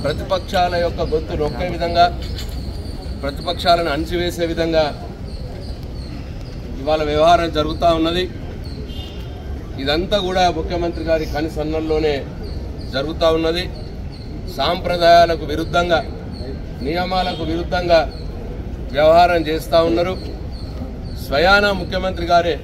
ప్రతిపక్షాల యొక్క గొంతు నొక్కే విధంగా ప్రతిపక్షాలను అణిచివేసే విధంగా ఇవాళ వ్యవహారం జరుగుతూ ఉన్నది ఇదంతా కూడా ముఖ్యమంత్రి గారి కనిసన్నల్లోనే జరుగుతూ ఉన్నది సాంప్రదాయాలకు విరుద్ధంగా నియమాలకు విరుద్ధంగా వ్యవహారం చేస్తూ ఉన్నారు స్వయాన ముఖ్యమంత్రి గారే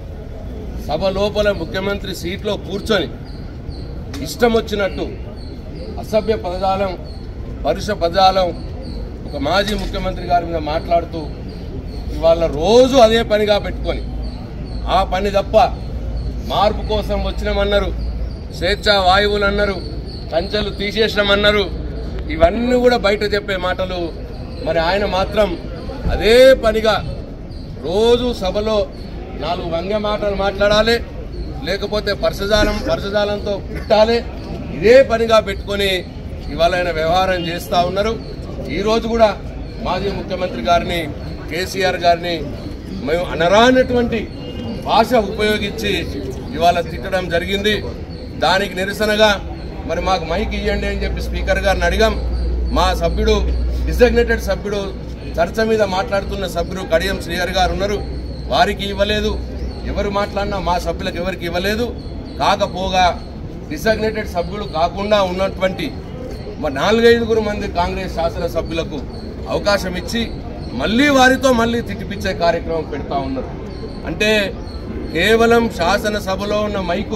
సభ లోపల ముఖ్యమంత్రి సీట్లో కూర్చొని ఇష్టం వచ్చినట్టు అసభ్య పదజాలం పరుష పదజాలం ఒక మాజీ ముఖ్యమంత్రి గారి మీద మాట్లాడుతూ ఇవాళ రోజు అదే పనిగా పెట్టుకొని ఆ పని తప్ప మార్పు కోసం వచ్చినామన్నారు స్వేచ్ఛా వాయువులు అన్నారు కంచెలు తీసేసినామన్నారు ఇవన్నీ కూడా బయట చెప్పే మాటలు మరి ఆయన మాత్రం అదే పనిగా రోజు సభలో నాలుగు వ్యంగ్య మాటలు మాట్లాడాలి లేకపోతే పరసజాలం పరసజాలంతో తిట్టాలి ఇదే పనిగా పెట్టుకొని ఇవాళ ఆయన వ్యవహారం చేస్తూ ఉన్నారు ఈరోజు కూడా మాజీ ముఖ్యమంత్రి గారిని కేసీఆర్ గారిని మేము అనరానటువంటి భాష ఉపయోగించి ఇవాళ తిట్టడం జరిగింది దానికి నిరసనగా మరి మాకు మైక్ ఇవ్వండి అని చెప్పి స్పీకర్ గారిని అడిగాం మా సభ్యుడు డిజగ్నేటెడ్ సభ్యుడు చర్చ మీద మాట్లాడుతున్న సభ్యుడు కడియం శ్రీహరి గారు ఉన్నారు వారికి ఇవ్వలేదు ఎవరు మాట్లాడినా మా సభ్యులకు ఎవరికి ఇవ్వలేదు కాకపోగా డిజగ్నేటెడ్ సభ్యులు కాకుండా ఉన్నటువంటి మరి నాలుగైదుగురు మంది కాంగ్రెస్ శాసన సభ్యులకు అవకాశం ఇచ్చి మళ్ళీ వారితో మళ్ళీ తిట్టిపిచ్చే కార్యక్రమం పెడతా ఉన్నారు అంటే కేవలం శాసనసభలో ఉన్న మైకు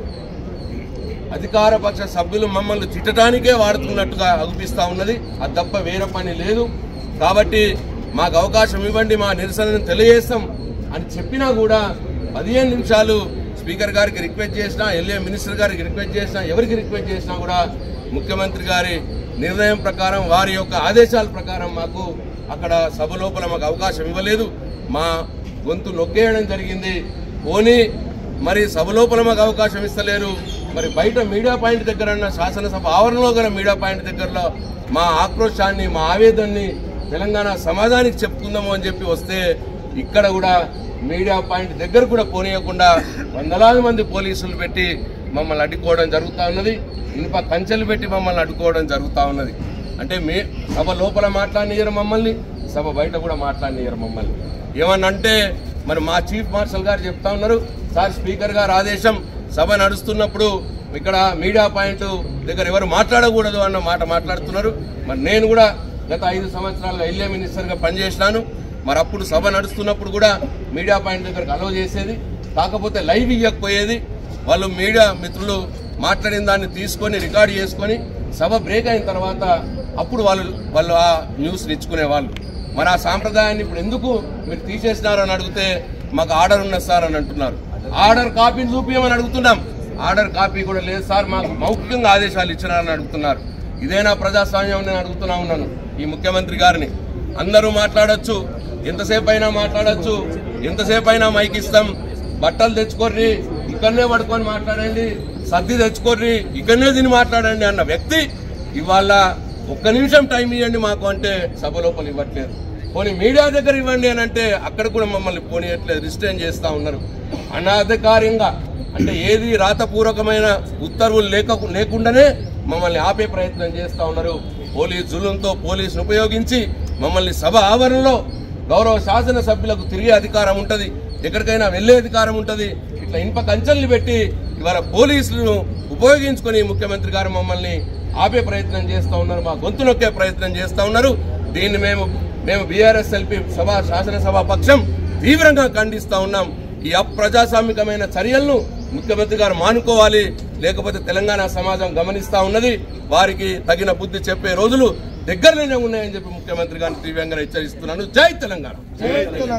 అధికార పక్ష సభ్యులు మమ్మల్ని తిట్టడానికే వాడుతున్నట్టుగా అగుపిస్తా ఉన్నది అది తప్ప వేరే పని లేదు కాబట్టి మాకు అవకాశం ఇవ్వండి మా నిరసనను తెలియజేస్తాం అని చెప్పినా కూడా పదిహేను నిమిషాలు స్పీకర్ గారికి రిక్వెస్ట్ చేసినా ఎల్ఏ మినిస్టర్ గారికి రిక్వెస్ట్ చేసినా ఎవరికి రిక్వెస్ట్ చేసినా కూడా ముఖ్యమంత్రి గారి నిర్ణయం ప్రకారం వారి యొక్క ఆదేశాల ప్రకారం మాకు అక్కడ సభ లోపల మాకు అవకాశం ఇవ్వలేదు మా గొంతు నొక్కేయడం జరిగింది పోనీ మరి సభ లోపల మాకు అవకాశం ఇస్తలేరు మరి బయట మీడియా పాయింట్ దగ్గర ఉన్న శాసనసభ ఆవరణలో గల మీడియా పాయింట్ దగ్గరలో మా ఆక్రోశాన్ని మా ఆవేదనని తెలంగాణ సమాజానికి చెప్పుకుందాము అని చెప్పి వస్తే ఇక్కడ కూడా మీడియా పాయింట్ దగ్గర కూడా పోనీయకుండా వందలాది మంది పోలీసులు పెట్టి మమ్మల్ని అడ్డుకోవడం జరుగుతూ ఉన్నది ఇనుప కంచెలు పెట్టి మమ్మల్ని అడ్డుకోవడం జరుగుతూ ఉన్నది అంటే మే సభ లోపల మాట్లాడినయ్యారు మమ్మల్ని సభ బయట కూడా మాట్లాడినయ్యారు మమ్మల్ని ఏమన్నంటే మరి మా చీఫ్ మార్షల్ గారు చెప్తా ఉన్నారు సార్ స్పీకర్ గారు ఆదేశం సభ నడుస్తున్నప్పుడు ఇక్కడ మీడియా పాయింట్ దగ్గర ఎవరు మాట్లాడకూడదు అన్న మాట మాట్లాడుతున్నారు మరి నేను కూడా గత ఐదు సంవత్సరాలుగా ఎల్ఏ మినిస్టర్గా పనిచేసినాను మరి అప్పుడు సభ నడుస్తున్నప్పుడు కూడా మీడియా పాయింట్ దగ్గరకు అలవ్ చేసేది కాకపోతే లైవ్ ఇవ్వకపోయేది వాళ్ళు మీడియా మిత్రులు మాట్లాడిన దాన్ని తీసుకొని రికార్డ్ చేసుకొని సభ బ్రేక్ అయిన తర్వాత అప్పుడు వాళ్ళు వాళ్ళు ఆ న్యూస్ ఇచ్చుకునే వాళ్ళు మరి ఆ సాంప్రదాయాన్ని ఇప్పుడు ఎందుకు మీరు తీసేసినారని అడిగితే మాకు ఆర్డర్ ఉన్నది సార్ అని అంటున్నారు ఆర్డర్ కాపీని చూపించమని అడుగుతున్నాం ఆర్డర్ కాపీ కూడా లేదు సార్ మాకు మౌఖికంగా ఆదేశాలు ఇచ్చినారని అడుగుతున్నారు ఇదేనా ప్రజాస్వామ్యం నేను అడుగుతున్నా ఉన్నాను ఈ ముఖ్యమంత్రి గారిని అందరూ మాట్లాడొచ్చు ఎంతసేపు అయినా మాట్లాడొచ్చు ఎంతసేపు అయినా మైక్ ఇస్తాం బట్టలు తెచ్చుకోర్రి ఇక్కడనే పడుకొని మాట్లాడండి సర్ది తెచ్చుకోర్రి ఇక్కడనే తిని మాట్లాడండి అన్న వ్యక్తి ఇవాళ ఒక్క నిమిషం టైం ఇవ్వండి మాకు అంటే సభ లోపల ఇవ్వట్లేదు పోనీ మీడియా దగ్గర ఇవ్వండి అని అంటే అక్కడ కూడా మమ్మల్ని పోనీయట్లేదు రిస్ట్రైన్ చేస్తా ఉన్నారు అనాధికారికంగా అంటే ఏది రాతపూర్వకమైన ఉత్తర్వులు లేక లేకుండానే మమ్మల్ని ఆపే ప్రయత్నం చేస్తా ఉన్నారు పోలీస్ జులుంతో పోలీసును ఉపయోగించి మమ్మల్ని సభ ఆవరణలో గౌరవ శాసన సభ్యులకు తిరిగే అధికారం ఉంటది ఎక్కడికైనా వెళ్లే అధికారం ఉంటది ఇట్లా ఇనుప కంచెల్ని పెట్టి ఇవాళ పోలీసులను ఉపయోగించుకొని ముఖ్యమంత్రి గారు మమ్మల్ని ఆపే ప్రయత్నం చేస్తా ఉన్నారు మా గొంతు నొక్కే ప్రయత్నం చేస్తా ఉన్నారు దీన్ని మేము మేము బీఆర్ఎస్ ఎల్పీ సభ శాసనసభ పక్షం తీవ్రంగా ఖండిస్తా ఉన్నాం ఈ అప్రజాస్వామికమైన చర్యలను ముఖ్యమంత్రి గారు మానుకోవాలి లేకపోతే తెలంగాణ సమాజం గమనిస్తా ఉన్నది వారికి తగిన బుద్ధి చెప్పే రోజులు దగ్గరలోనే ఉన్నాయని చెప్పి ముఖ్యమంత్రి గారిని తీవ్రంగా హెచ్చరిస్తున్నాను జై తెలంగాణ